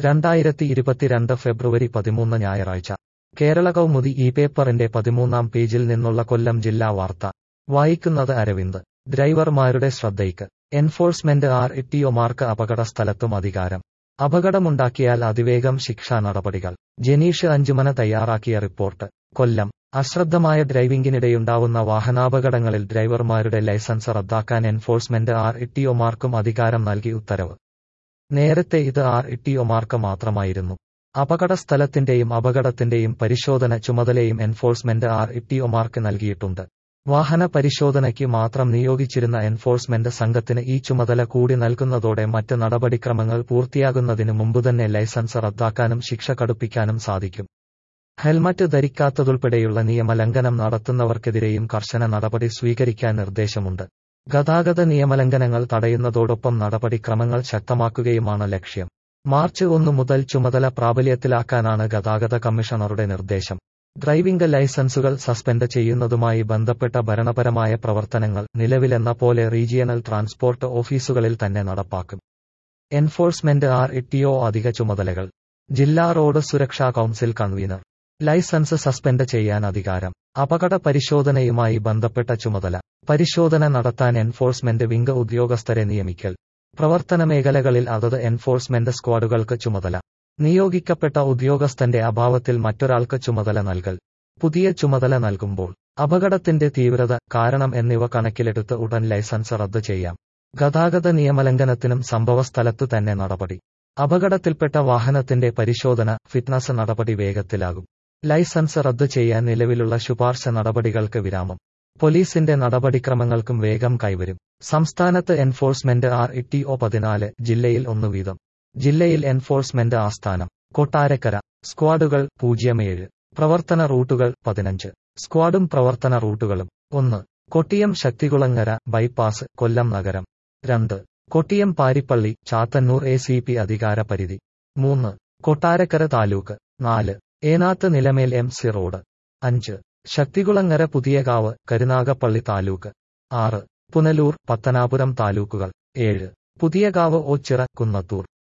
രണ്ടായിരത്തി ഇരുപത്തിരണ്ട് ഫെബ്രുവരി പതിമൂന്ന് ഞായറാഴ്ച കേരള കൗമുദി ഈ പേപ്പറിന്റെ പതിമൂന്നാം പേജിൽ നിന്നുള്ള കൊല്ലം ജില്ലാ വാർത്ത വായിക്കുന്നത് അരവിന്ദ് ഡ്രൈവർമാരുടെ ശ്രദ്ധയ്ക്ക് എൻഫോഴ്സ്മെന്റ് ആർ ഇട്ടിഒമാർക്ക് അപകട സ്ഥലത്തും അധികാരം അപകടമുണ്ടാക്കിയാൽ അതിവേഗം ശിക്ഷാ നടപടികൾ ജനീഷ് അഞ്ചുമന തയ്യാറാക്കിയ റിപ്പോർട്ട് കൊല്ലം അശ്രദ്ധമായ ഡ്രൈവിംഗിനിടെയുണ്ടാവുന്ന വാഹനാപകടങ്ങളിൽ ഡ്രൈവർമാരുടെ ലൈസൻസ് റദ്ദാക്കാൻ എൻഫോഴ്സ്മെന്റ് ആർ ഇട്ടിഒമാർക്കും അധികാരം നൽകി ഉത്തരവ് നേരത്തെ ഇത് ആർ ഇട്ടിഒമാർക്ക് മാത്രമായിരുന്നു അപകട സ്ഥലത്തിന്റെയും അപകടത്തിന്റെയും പരിശോധന ചുമതലയും എൻഫോഴ്സ്മെന്റ് ആർ ഇട്ടിഒമാർക്ക് നൽകിയിട്ടുണ്ട് വാഹന പരിശോധനയ്ക്ക് മാത്രം നിയോഗിച്ചിരുന്ന എൻഫോഴ്സ്മെന്റ് സംഘത്തിന് ഈ ചുമതല കൂടി നൽകുന്നതോടെ മറ്റ് നടപടിക്രമങ്ങൾ പൂർത്തിയാകുന്നതിന് മുമ്പുതന്നെ ലൈസൻസ് റദ്ദാക്കാനും ശിക്ഷ കടുപ്പിക്കാനും സാധിക്കും ഹെൽമറ്റ് ധരിക്കാത്തതുൾപ്പെടെയുള്ള നിയമലംഘനം നടത്തുന്നവർക്കെതിരെയും കർശന നടപടി സ്വീകരിക്കാൻ നിർദ്ദേശമുണ്ട് ഗതാഗത നിയമലംഘനങ്ങൾ തടയുന്നതോടൊപ്പം നടപടിക്രമങ്ങൾ ശക്തമാക്കുകയുമാണ് ലക്ഷ്യം മാർച്ച് ഒന്ന് മുതൽ ചുമതല പ്രാബല്യത്തിലാക്കാനാണ് ഗതാഗത കമ്മീഷണറുടെ നിർദ്ദേശം ഡ്രൈവിംഗ് ലൈസൻസുകൾ സസ്പെൻഡ് ചെയ്യുന്നതുമായി ബന്ധപ്പെട്ട ഭരണപരമായ പ്രവർത്തനങ്ങൾ നിലവിലെന്ന പോലെ റീജിയണൽ ട്രാൻസ്പോർട്ട് ഓഫീസുകളിൽ തന്നെ നടപ്പാക്കും എൻഫോഴ്സ്മെന്റ് ആർ ഇട്ടിഒ അധിക ചുമതലകൾ ജില്ലാ റോഡ് സുരക്ഷാ കൌൺസിൽ കൺവീനർ ലൈസൻസ് സസ്പെൻഡ് ചെയ്യാൻ അധികാരം അപകട പരിശോധനയുമായി ബന്ധപ്പെട്ട ചുമതല പരിശോധന നടത്താൻ എൻഫോഴ്സ്മെന്റ് വിംഗ് ഉദ്യോഗസ്ഥരെ നിയമിക്കൽ പ്രവർത്തന മേഖലകളിൽ അതത് എൻഫോഴ്സ്മെന്റ് സ്ക്വാഡുകൾക്ക് ചുമതല നിയോഗിക്കപ്പെട്ട ഉദ്യോഗസ്ഥന്റെ അഭാവത്തിൽ മറ്റൊരാൾക്ക് ചുമതല നൽകൽ പുതിയ ചുമതല നൽകുമ്പോൾ അപകടത്തിന്റെ തീവ്രത കാരണം എന്നിവ കണക്കിലെടുത്ത് ഉടൻ ലൈസൻസ് റദ്ദ് ചെയ്യാം ഗതാഗത നിയമലംഘനത്തിനും സംഭവസ്ഥലത്തു തന്നെ നടപടി അപകടത്തിൽപ്പെട്ട വാഹനത്തിന്റെ പരിശോധന ഫിറ്റ്നസ് നടപടി വേഗത്തിലാകും ലൈസൻസ് റദ്ദ് ചെയ്യാൻ നിലവിലുള്ള ശുപാർശ നടപടികൾക്ക് വിരാമം പോലീസിന്റെ നടപടിക്രമങ്ങൾക്കും വേഗം കൈവരും സംസ്ഥാനത്ത് എൻഫോഴ്സ്മെന്റ് ആർ ഇട്ടിഒ പതിനാല് ജില്ലയിൽ ഒന്ന് വീതം ജില്ലയിൽ എൻഫോഴ്സ്മെന്റ് ആസ്ഥാനം കൊട്ടാരക്കര സ്ക്വാഡുകൾ പൂജ്യം ഏഴ് പ്രവർത്തന റൂട്ടുകൾ പതിനഞ്ച് സ്ക്വാഡും പ്രവർത്തന റൂട്ടുകളും ഒന്ന് കൊട്ടിയം ശക്തികുളങ്ങര ബൈപ്പാസ് കൊല്ലം നഗരം രണ്ട് Kottiyam Paripally Chathannoor A C P അധികാര പരിധി മൂന്ന് കൊട്ടാരക്കര താലൂക്ക് നാല് Enathu Nilamel M C road അഞ്ച് ശക്തികുളങ്ങര പുതിയകാവ് കരുനാഗപ്പള്ളി താലൂക്ക് ആറ് പുനലൂർ പത്തനാപുരം താലൂക്കുകൾ ഏഴ് പുതിയകാവ് ഓച്ചിറ കുന്നത്തൂർ